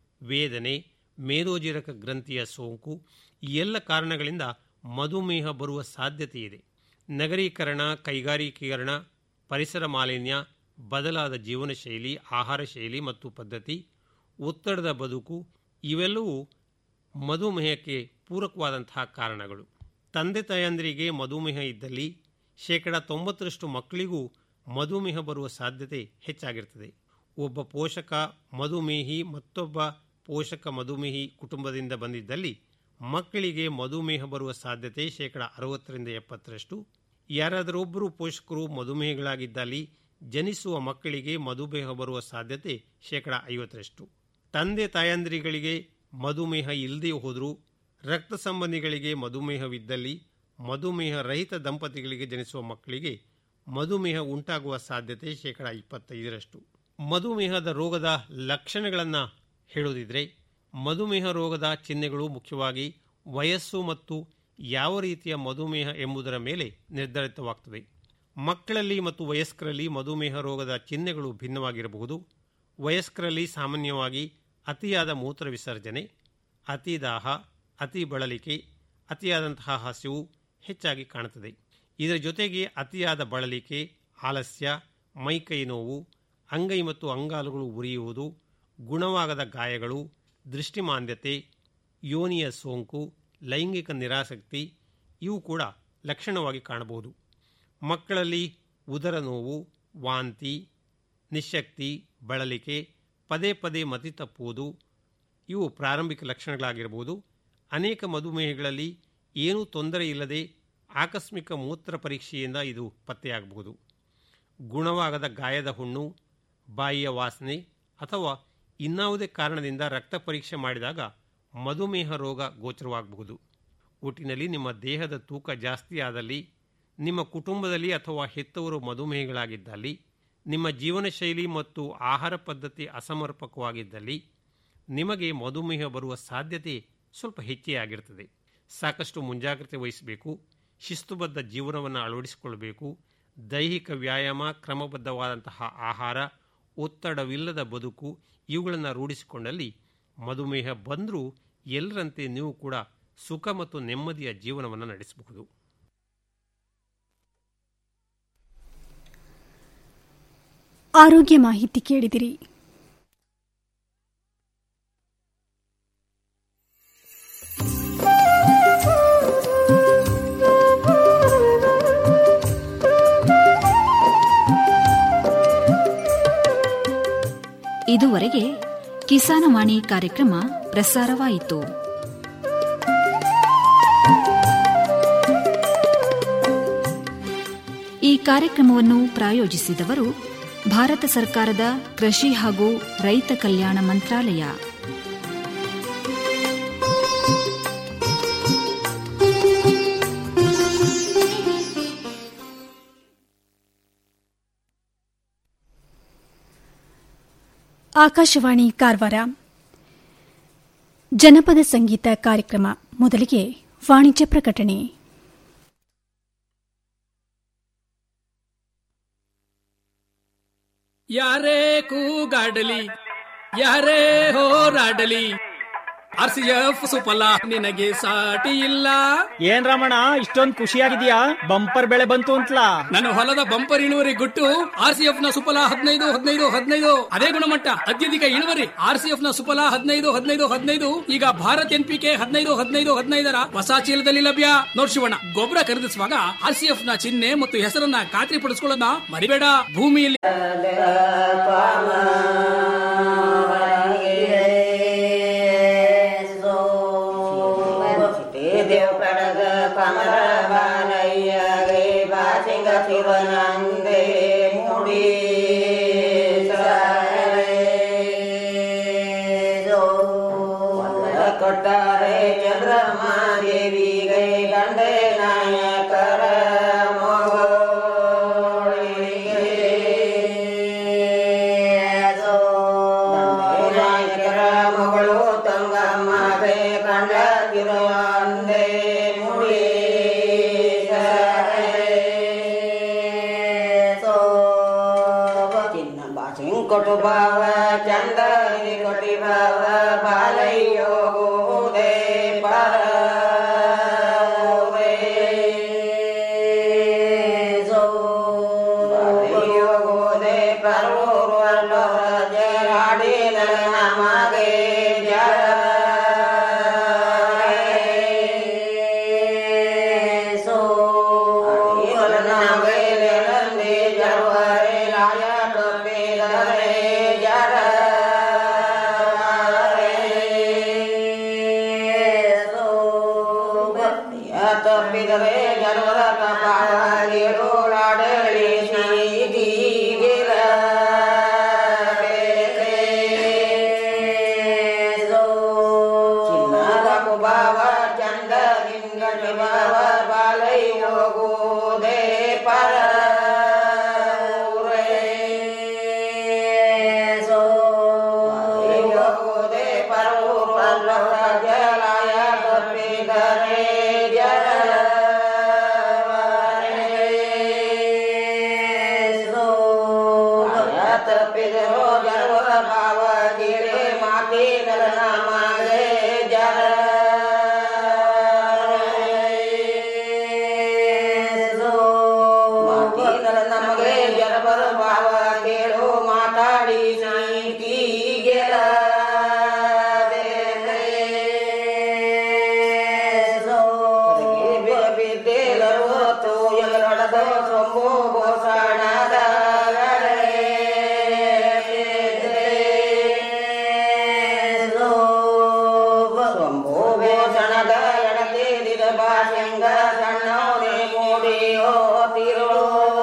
ವೇದನೆ ಮೇದೋಜಿರಕ ಗ್ರಂಥಿಯ ಸೋಂಕು ಈ ಎಲ್ಲ ಕಾರಣಗಳಿಂದ ಮಧುಮೇಹ ಬರುವ ಸಾಧ್ಯತೆ ಇದೆ ನಗರೀಕರಣ ಕೈಗಾರಿಕೀಕರಣ ಪರಿಸರ ಮಾಲಿನ್ಯ ಬದಲಾದ ಜೀವನ ಶೈಲಿ ಆಹಾರ ಶೈಲಿ ಮತ್ತು ಪದ್ಧತಿ ಒತ್ತಡದ ಬದುಕು ಇವೆಲ್ಲವೂ ಮಧುಮೇಹಕ್ಕೆ ಪೂರಕವಾದಂತಹ ಕಾರಣಗಳು ತಂದೆ ತಾಯಂದಿರಿಗೆ ಮಧುಮೇಹ ಇದ್ದಲ್ಲಿ ಶೇಕಡ ತೊಂಬತ್ತರಷ್ಟು ಮಕ್ಕಳಿಗೂ ಮಧುಮೇಹ ಬರುವ ಸಾಧ್ಯತೆ ಹೆಚ್ಚಾಗಿರ್ತದೆ ಒಬ್ಬ ಪೋಷಕ ಮಧುಮೇಹಿ ಮತ್ತೊಬ್ಬ ಪೋಷಕ ಮಧುಮೇಹಿ ಕುಟುಂಬದಿಂದ ಬಂದಿದ್ದಲ್ಲಿ ಮಕ್ಕಳಿಗೆ ಮಧುಮೇಹ ಬರುವ ಸಾಧ್ಯತೆ ಶೇಕಡ ಅರವತ್ತರಿಂದ ಎಪ್ಪತ್ತರಷ್ಟು ಯಾರಾದರೊಬ್ಬರು ಪೋಷಕರು ಮಧುಮೇಹಗಳಾಗಿದ್ದಲ್ಲಿ ಜನಿಸುವ ಮಕ್ಕಳಿಗೆ ಮಧುಮೇಹ ಬರುವ ಸಾಧ್ಯತೆ ಶೇಕಡ ಐವತ್ತರಷ್ಟು ತಂದೆ ತಾಯಂದಿರಿಗಳಿಗೆ ಮಧುಮೇಹ ಇಲ್ಲದೇ ಹೋದರೂ ರಕ್ತ ಸಂಬಂಧಿಗಳಿಗೆ ಮಧುಮೇಹವಿದ್ದಲ್ಲಿ ಮಧುಮೇಹ ರಹಿತ ದಂಪತಿಗಳಿಗೆ ಜನಿಸುವ ಮಕ್ಕಳಿಗೆ ಮಧುಮೇಹ ಉಂಟಾಗುವ ಸಾಧ್ಯತೆ ಶೇಕಡ ಇಪ್ಪತ್ತೈದರಷ್ಟು ಮಧುಮೇಹದ ರೋಗದ ಲಕ್ಷಣಗಳನ್ನು ಹೇಳೋದಿದ್ರೆ ಮಧುಮೇಹ ರೋಗದ ಚಿಹ್ನೆಗಳು ಮುಖ್ಯವಾಗಿ ವಯಸ್ಸು ಮತ್ತು ಯಾವ ರೀತಿಯ ಮಧುಮೇಹ ಎಂಬುದರ ಮೇಲೆ ನಿರ್ಧರಿತವಾಗ್ತದೆ ಮಕ್ಕಳಲ್ಲಿ ಮತ್ತು ವಯಸ್ಕರಲ್ಲಿ ಮಧುಮೇಹ ರೋಗದ ಚಿಹ್ನೆಗಳು ಭಿನ್ನವಾಗಿರಬಹುದು ವಯಸ್ಕರಲ್ಲಿ ಸಾಮಾನ್ಯವಾಗಿ ಅತಿಯಾದ ಮೂತ್ರ ವಿಸರ್ಜನೆ ಅತಿ ದಾಹ ಅತಿ ಬಳಲಿಕೆ ಅತಿಯಾದಂತಹ ಹಸಿವು ಹೆಚ್ಚಾಗಿ ಕಾಣುತ್ತದೆ ಇದರ ಜೊತೆಗೆ ಅತಿಯಾದ ಬಳಲಿಕೆ ಆಲಸ್ಯ ಮೈಕೈ ನೋವು ಅಂಗೈ ಮತ್ತು ಅಂಗಾಲುಗಳು ಉರಿಯುವುದು ಗುಣವಾಗದ ಗಾಯಗಳು ದೃಷ್ಟಿಮಾಂದ್ಯತೆ ಯೋನಿಯ ಸೋಂಕು ಲೈಂಗಿಕ ನಿರಾಸಕ್ತಿ ಇವು ಕೂಡ ಲಕ್ಷಣವಾಗಿ ಕಾಣಬಹುದು ಮಕ್ಕಳಲ್ಲಿ ಉದರ ನೋವು ವಾಂತಿ ನಿಶಕ್ತಿ ಬಳಲಿಕೆ ಪದೇ ಪದೇ ಮತಿ ತಪ್ಪುವುದು ಇವು ಪ್ರಾರಂಭಿಕ ಲಕ್ಷಣಗಳಾಗಿರಬಹುದು ಅನೇಕ ಮಧುಮೇಹಗಳಲ್ಲಿ ಏನೂ ತೊಂದರೆ ಇಲ್ಲದೆ ಆಕಸ್ಮಿಕ ಮೂತ್ರ ಪರೀಕ್ಷೆಯಿಂದ ಇದು ಪತ್ತೆಯಾಗಬಹುದು ಗುಣವಾಗದ ಗಾಯದ ಹುಣ್ಣು ಬಾಯಿಯ ವಾಸನೆ ಅಥವಾ ಇನ್ನಾವುದೇ ಕಾರಣದಿಂದ ರಕ್ತ ಪರೀಕ್ಷೆ ಮಾಡಿದಾಗ ಮಧುಮೇಹ ರೋಗ ಗೋಚರವಾಗಬಹುದು ಒಟ್ಟಿನಲ್ಲಿ ನಿಮ್ಮ ದೇಹದ ತೂಕ ಜಾಸ್ತಿ ಆದಲ್ಲಿ ನಿಮ್ಮ ಕುಟುಂಬದಲ್ಲಿ ಅಥವಾ ಹೆತ್ತವರು ಮಧುಮೇಹಗಳಾಗಿದ್ದಲ್ಲಿ ನಿಮ್ಮ ಜೀವನ ಶೈಲಿ ಮತ್ತು ಆಹಾರ ಪದ್ಧತಿ ಅಸಮರ್ಪಕವಾಗಿದ್ದಲ್ಲಿ ನಿಮಗೆ ಮಧುಮೇಹ ಬರುವ ಸಾಧ್ಯತೆ ಸ್ವಲ್ಪ ಹೆಚ್ಚೇ ಆಗಿರ್ತದೆ ಸಾಕಷ್ಟು ಮುಂಜಾಗ್ರತೆ ವಹಿಸಬೇಕು ಶಿಸ್ತುಬದ್ಧ ಜೀವನವನ್ನು ಅಳವಡಿಸಿಕೊಳ್ಳಬೇಕು ದೈಹಿಕ ವ್ಯಾಯಾಮ ಕ್ರಮಬದ್ಧವಾದಂತಹ ಆಹಾರ ಒತ್ತಡವಿಲ್ಲದ ಬದುಕು ಇವುಗಳನ್ನು ರೂಢಿಸಿಕೊಂಡಲ್ಲಿ ಮಧುಮೇಹ ಬಂದರೂ ಎಲ್ಲರಂತೆ ನೀವು ಕೂಡ ಸುಖ ಮತ್ತು ನೆಮ್ಮದಿಯ ಜೀವನವನ್ನು ನಡೆಸಬಹುದು ಆರೋಗ್ಯ ಮಾಹಿತಿ ಕೇಳಿದಿರಿ ಇದುವರೆಗೆ ಕಿಸಾನವಾಣಿ ಕಾರ್ಯಕ್ರಮ ಪ್ರಸಾರವಾಯಿತು ಈ ಕಾರ್ಯಕ್ರಮವನ್ನು ಪ್ರಾಯೋಜಿಸಿದವರು ಭಾರತ ಸರ್ಕಾರದ ಕೃಷಿ ಹಾಗೂ ರೈತ ಕಲ್ಯಾಣ ಮಂತ್ರಾಲಯ ಆಕಾಶವಾಣಿ ಕಾರವಾರ ಜನಪದ ಸಂಗೀತ ಕಾರ್ಯಕ್ರಮ ಮೊದಲಿಗೆ ವಾಣಿಜ್ಯ ಪ್ರಕಟಣೆ ಯಾರೇ ಕೂಗಾಡಲಿ ಯಾರೇ ಹೋರಾಡಲಿ ಆರ್ ಸಿ ಎಫ್ ಸುಫಲ ನಿನಗೆ ಸಾಟಿ ಇಲ್ಲ ಏನ್ ರಮಣ ಇಷ್ಟೊಂದ್ ಖುಷಿಯಾಗಿದ್ಯಾ ಬಂಪರ್ ಬೆಳೆ ಬಂತು ಅಂತಲಾ ನನ್ನ ಹೊಲದ ಬಂಪರ್ ಇಳುವರಿ ಗುಟ್ಟು ಆರ್ ಸಿ ಎಫ್ ನ ಸುಫಲ ಹದಿನೈದು ಹದಿನೈದು ಹದಿನೈದು ಅದೇ ಗುಣಮಟ್ಟ ಅತ್ಯಧಿಕ ಇಳುವರಿ ಆರ್ ಸಿ ಎಫ್ ನ ಸುಫಲ ಹದಿನೈದು ಹದಿನೈದು ಹದಿನೈದು ಈಗ ಭಾರತ್ ಎನ್ ಪಿ ಕೆ ಹದಿನೈದು ಹದಿನೈದು ಹದಿನೈದರ ಹೊಸ ಚೀಲದಲ್ಲಿ ಲಭ್ಯ ನೋಡ್ ಶಿವಣ್ಣ ಗೊಬ್ಬರ ಖರೀದಿಸುವಾಗ ಆರ್ ಸಿ ಎಫ್ ನ ಚಿಹ್ನೆ ಮತ್ತು ಹೆಸರನ್ನ ಖಾತ್ರಿ ಪಡಿಸ್ಕೊಳ್ಳೋದನ್ನ ಮರಿಬೇಡ ಭೂಮಿಯಲ್ಲಿ ದೇವ ಕಡಗ ಕಮರ ಬಾಲಯ್ಯಗೆ ಬಾಸಿಂಗ ಶಿವನಂದೆ ಮುಡಿ ಕೊಟ್ಟಾರೆ ಚಂದ್ರಮ ದೇವಿಗೆ ಗಂಡೆ ನಾಯಕರ ನಾಯಕರ ಮಗಳು ತಂಗಮ್ಮಗೆ ಕಂಡ ತಿರುವಂದೆ ಮುಡಿ ಚಿನ್ನ ಬಾಸಿಂಗ್ ಕೊಟ್ಟು ಬಾವ ಚಂದ ಕೊಟ್ಟಿ ಬಾವ ಬಾಲಯ್ಯೋಗುವುದೇ ಪರ ಯೋಗೋದೆ ಪರೂರು ಅಲ್ಲವರ ಜರಾಡಿ ನಮಗೆ ಜರವರೆ ಲಾಯ ಟೊಪ್ಪಿದರೆ ಜರ ತಪ್ಪಿದರೆ ಜನರ ತಪಾಗಿಡೋಳಾಡಳಿ ಸೀದಿಗಿರ ಚಿನ್ನದ ಕುಬಾವ ಚಂದ ನಿಂಗಟ ಬಾವ ಬಾಲೈ ಹೋಗುವುದೇ ಪರ ಹೋಗುವುದೇ ಪರೂರು ಅಲ್ಲವರ ಜಲಾಯ ತಪ್ಪಿದರೆ ಜರ ತಪ್ಪಿದರು ಜರವರ ಭಾವ ಗಿರೆ ಮಾತಿನ ನಮಗೆ ಜರ ಮಾತಿನ ನಮಗೆ ಜರಬರ ಭಾವ ಕೇಳು ಮಾತಾಡಿ ನೀತಿಗೆರ ಬಿದ್ದೇಲರು ತೂಯಲೊಡದ ಸೊಂಬು ಬೋಸಣದ ಸೊಂಬು ಬೋಸಣದ ಎಡತೇದಿದ ಬಾಸಿಂಗ ಸಣ್ಣವನೇ ಮೂಡಿಯೋ ತಿರುಳು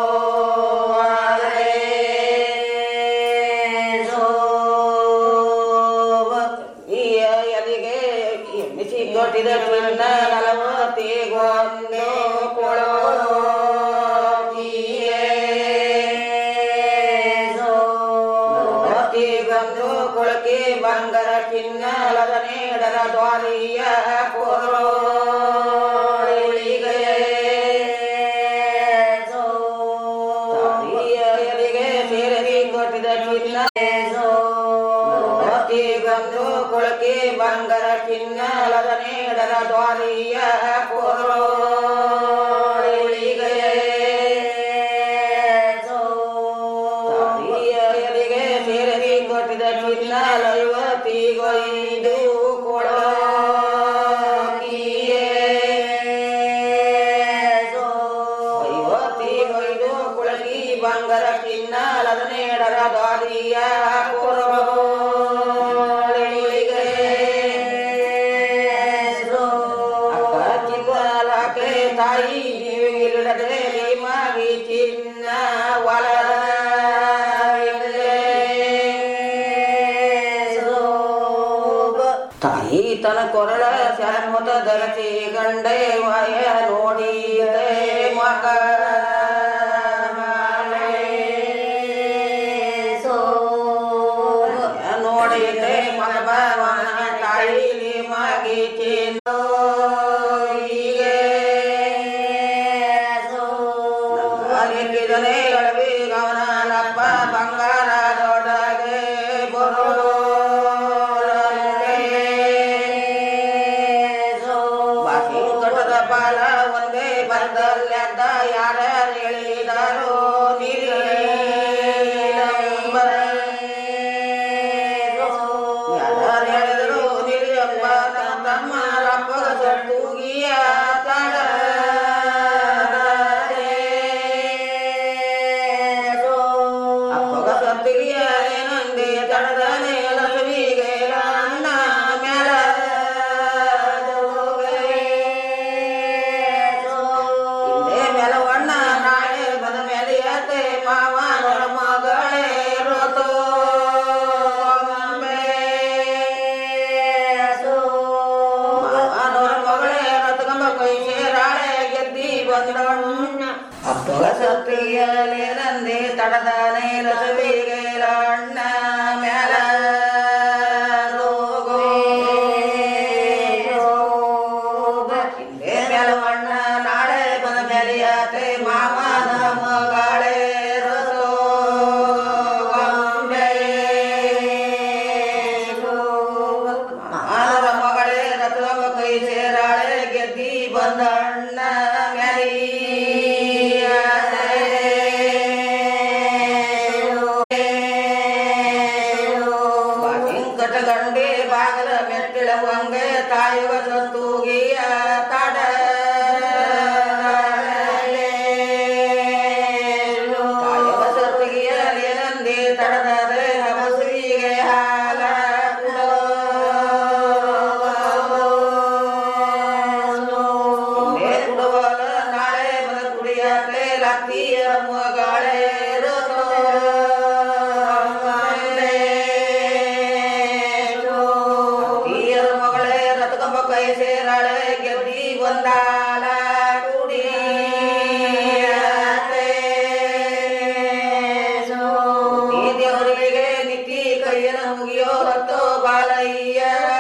ಎಲ್ಲಿಗೆ ಎಮ್ಮಿಸಿ ಕೊಟ್ಟಿದ ಚಿನ್ನ ನಲವತ್ತಿಗೊಂದು ಕೊಳೋ ಗಂದು ಕೊಳಕೆ ಬಂಗರ ಚಿನ್ನಲದ ನೇಡರ ದ್ವಾರಿಯ ಕೊರಳಿಗೆ ತಾಯಿಯರಿಗೆ ಸೇರಿ ಕೊಟ್ಟಿದ ಚಿನ್ನ ಗಂದು ಕೊಳಕೆ ಬಂಗರ ಚಿನ್ನಲದ ನೇಡರ ದ್ವಾರಿಯ ಕೊರಳಿಗೆ ತಾಯಿಯರಿಗೆ ಸೇರಿ ಕೊಟ್ಟಿದ ಚಿನ್ನ ಲೈವತ್ತಿಗೊಯ್ದು ಕೊಳಕಿಯೇ ಐವತ್ತಿಗೊಯ್ದು ಕುಳಗಿ ಬಂಗರ ಚಿನ್ನಲದ ನೇಡರ ದ್ವಾರಿಯ ಕೊರಳಿಗೆ ಅಕ್ಕ ಚಿಕ್ಕಲಾಕೆ ತಾಯಿ ನೀವಿಲ್ಲದೆ ನಿಮಗೆ ಚಿನ್ನ ಒಳ ತಾಯಿ ತನ ಕೊರಳ ಶಾಶ್ವತ ದಳಸಿ ಗಂಡೆ ವಾಯ ನೋಡಿದೆ ಮಗ ನೋಡಿದೆ ಮಗ ಭವನ ತಾಯಿ ನಿಮಗೆ ಚಿನ್ನ ಅಲಿಕ್ಕಿದನೆ ಎಳವಿ ಗಮನಪ್ಪ ಬಂಗಾರದೊಡಗೆ ಬರೋ ಕಟಗಂಡಿ ಬಾಗಲ ಮೆಟ್ಟಿಳ ಹಂಗೆ ತಾಯುವ ಸತ್ತೂಗಿಯ ತಡ ತಾಯುವ ಸತ್ತುಗಿಯ ನೇನಂದಿ ತಡದರೆ ಹಬಸುವಿಗೆ ಹಾಲ ಇನ್ನೇ ಕುಡುವಲ ನಾಳೆ ಮದ ಕುಡಿಯಾಕೆ ಲತ್ತಿಯ ಮಗಾಳೆ ತೀಯರ ಮಗಳೇ ರಥಕಂಬ ಕೈ ಸೇರಾಳೆ ಗೆದ್ದಿ ಬಂದಾಲ ಕುಡಿ ದೇವರಿಗೆ ನಿತ್ತಿ ಕೈಯನ ಮುಗಿಯೋ ರತ್ತೋ ಬಾಲಯ್ಯ